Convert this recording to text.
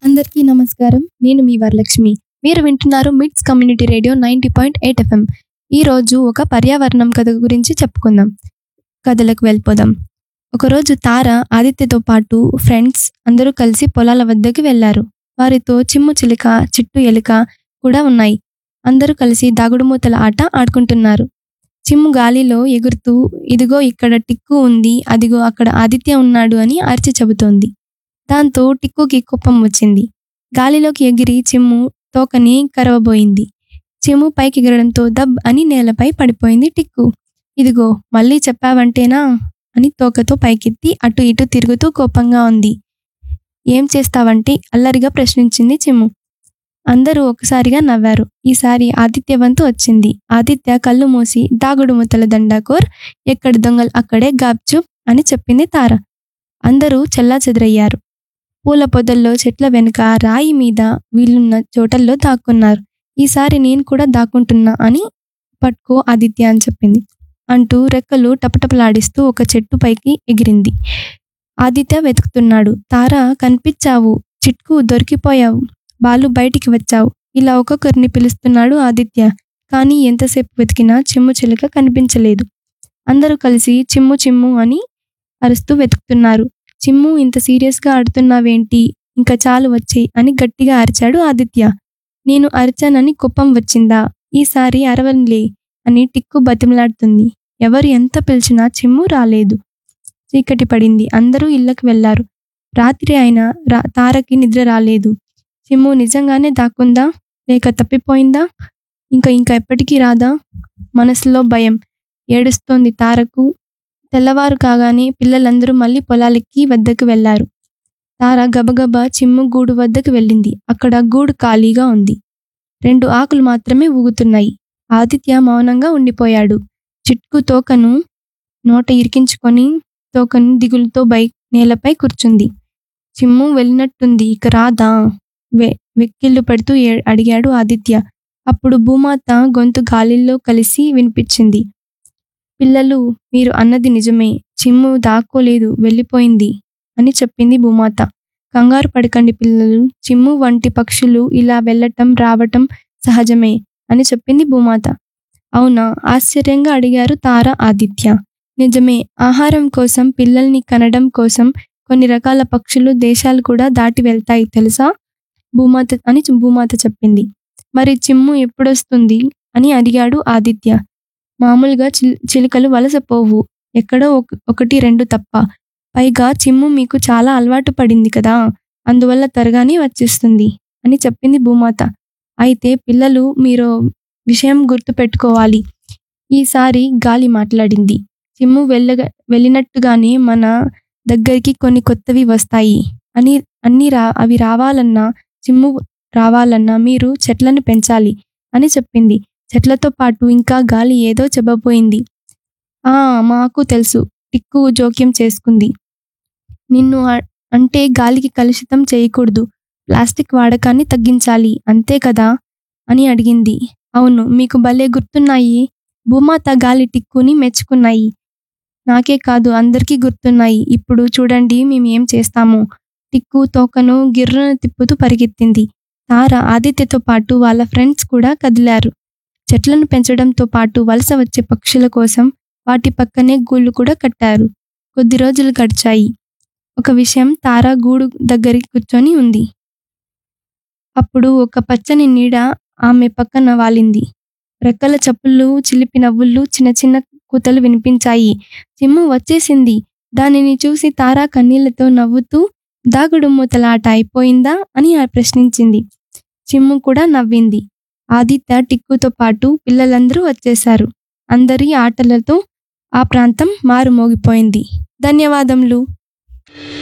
అందరికీ నమస్కారం నేను మీ వరలక్ష్మి మీరు వింటున్నారు MITS community radio ninety point eight FM ఈరోజు ఒక పర్యావరణం కథ గురించి చెప్పుకుందాం కథలకు వెళ్ళిపోదాం ఒకరోజు తార ఆదిత్యతో పాటు ఫ్రెండ్స్ అందరూ కలిసి పొలాల వద్దకు వెళ్ళారు వారితో చిమ్ము చిలుక చిట్టు ఎలుక కూడా ఉన్నాయి అందరూ కలిసి దాగుడుమూతల ఆట ఆడుకుంటున్నారు చిమ్ము గాలిలో ఎగురుతూ ఇదిగో ఇక్కడ టిక్కు ఉంది అదిగో అక్కడ ఆదిత్య ఉన్నాడు అని అరిచి చెబుతోంది దాంతో టిక్కుకి కోపం వచ్చింది గాలిలోకి ఎగిరి చిమ్ము తోకని కరవబోయింది చిమ్ము పైకి ఎగరడంతో దబ్ అని నేలపై పడిపోయింది టిక్కు ఇదిగో మళ్ళీ చెప్పావంటేనా అని తోకతో పైకెత్తి అటు ఇటు తిరుగుతూ కోపంగా ఉంది ఏం చేస్తావంటే అల్లరిగా ప్రశ్నించింది చిమ్ము అందరూ ఒకసారిగా నవ్వారు ఈసారి ఆదిత్య వంతు వచ్చింది ఆదిత్య కళ్ళు మూసి దాగుడు ముత్తల దండాకోర్ ఎక్కడ దొంగలు అక్కడే గాప్చుప్ అని చెప్పింది తార అందరూ చెల్లా చెదరయ్యారు పూల పొదల్లో చెట్ల వెనుక రాయి మీద వీళ్ళున్న చోటల్లో దాక్కున్నారు ఈసారి నేను కూడా దాక్కుంటున్నా అని పట్టుకో ఆదిత్య అని చెప్పింది అంటూ రెక్కలు టపటపలాడిస్తూ ఒక చెట్టు పైకి ఎగిరింది ఆదిత్య వెతుకుతున్నాడు తార కనిపించావు చిట్కు దొరికిపోయావు బాలు బయటికి వచ్చావు ఇలా ఒక్కొక్కరిని పిలుస్తున్నాడు ఆదిత్య కానీ ఎంతసేపు వెతికినా చిమ్ము చిలుక కనిపించలేదు అందరూ కలిసి చిమ్ము చిమ్ము అని అరుస్తూ వెతుకుతున్నారు చిమ్ము ఇంత సీరియస్గా ఆడుతున్నావేంటి ఇంకా చాలు వచ్చేయి అని గట్టిగా అరిచాడు ఆదిత్య నేను అరిచానని కుప్పం వచ్చిందా ఈసారి అరవన్లే అని టిక్కు బతిమలాడుతుంది ఎవరు ఎంత పిలిచినా చిమ్ము రాలేదు చీకటి పడింది అందరూ ఇళ్ళకి వెళ్లారు రాత్రి అయినా రా తారకి నిద్ర రాలేదు చిమ్ము నిజంగానే దాక్కుందా లేక తప్పిపోయిందా ఇంకా ఇంకా ఎప్పటికీ రాదా మనసులో భయం ఏడుస్తోంది తారకు తెల్లవారు కాగానే పిల్లలందరూ మళ్ళీ పొలాలకి వద్దకు వెళ్లారు తార గబగబా చిమ్ము గూడు వద్దకు వెళ్ళింది అక్కడ గూడు ఖాళీగా ఉంది రెండు ఆకులు మాత్రమే ఊగుతున్నాయి ఆదిత్య మౌనంగా ఉండిపోయాడు చిట్కు తోకను నోట ఇరికించుకొని తోకను దిగులుతో బై నేలపై కూర్చుంది చిమ్ము వెళ్ళినట్టుంది ఇక రాదా వె వెక్కిళ్ళు పెడుతూ ఏ- అడిగాడు ఆదిత్య అప్పుడు భూమాత గొంతు గాలిలో కలిసి వినిపించింది పిల్లలు మీరు అన్నది నిజమే చిమ్ము దాక్కోలేదు వెళ్ళిపోయింది అని చెప్పింది భూమాత కంగారు పడకండి పిల్లలు చిమ్ము వంటి పక్షులు ఇలా వెళ్ళటం రావటం సహజమే అని చెప్పింది భూమాత అవునా ఆశ్చర్యంగా అడిగారు తార ఆదిత్య నిజమే ఆహారం కోసం పిల్లల్ని కనడం కోసం కొన్ని రకాల పక్షులు దేశాలు కూడా దాటి వెళ్తాయి తెలుసా భూమాత అని భూమాత చెప్పింది మరి చిమ్ము ఎప్పుడొస్తుంది అని అడిగాడు ఆదిత్య మామూలుగా చిల్ చిలుకలు వలసపోవు ఎక్కడో ఒక- ఒకటి రెండు తప్ప పైగా చిమ్ము మీకు చాలా అలవాటు పడింది కదా అందువల్ల త్వరగానే వచ్చేస్తుంది అని చెప్పింది భూమాత అయితే పిల్లలు మీరు విషయం గుర్తు పెట్టుకోవాలి ఈసారి గాలి మాట్లాడింది చిమ్ము వెళ్ళగా వెళ్ళినట్టుగానే మన దగ్గరికి కొన్ని కొత్తవి వస్తాయి అని అన్ని రా అవి రావాలన్నా చిమ్ము రావాలన్నా మీరు చెట్లను పెంచాలి అని చెప్పింది చెట్లతో పాటు ఇంకా గాలి ఏదో చెప్పబోయింది ఆ మాకు తెలుసు టిక్కు జోక్యం చేసుకుంది నిన్ను అ- అంటే గాలికి కలుషితం చేయకూడదు ప్లాస్టిక్ వాడకాన్ని తగ్గించాలి అంతే కదా అని అడిగింది అవును మీకు భలే గుర్తున్నాయి భూమాత గాలి టిక్కుని మెచ్చుకున్నాయి నాకే కాదు అందరికీ గుర్తున్నాయి ఇప్పుడు చూడండి మేము ఏం చేస్తాము టిక్కు తోకను గిర్రను తిప్పుతూ పరిగెత్తింది తార ఆదిత్యతో పాటు వాళ్ళ ఫ్రెండ్స్ కూడా కదిలారు చెట్లను పెంచడంతో పాటు వలస వచ్చే పక్షుల కోసం వాటి పక్కనే గూళ్ళు కూడా కట్టారు కొద్ది రోజులు గడిచాయి ఒక విషయం తార గూడు దగ్గరికి కూర్చొని ఉంది అప్పుడు ఒక పచ్చని నీడ ఆమె పక్కన వాలింది రెక్కల చప్పుళ్ళు చిలిపి నవ్వుళ్ళు చిన్న చిన్న కూతలు వినిపించాయి చిమ్ము వచ్చేసింది దానిని చూసి తార కన్నీళ్లతో నవ్వుతూ దాగుడు మూతలాట అయిపోయిందా అని ఆ ప్రశ్నించింది చిమ్ము కూడా నవ్వింది ఆదిత్య టిక్కుతో పాటు పిల్లలందరూ వచ్చేశారు అందరి ఆటలతో ఆ ప్రాంతం మారుమోగిపోయింది ధన్యవాదములు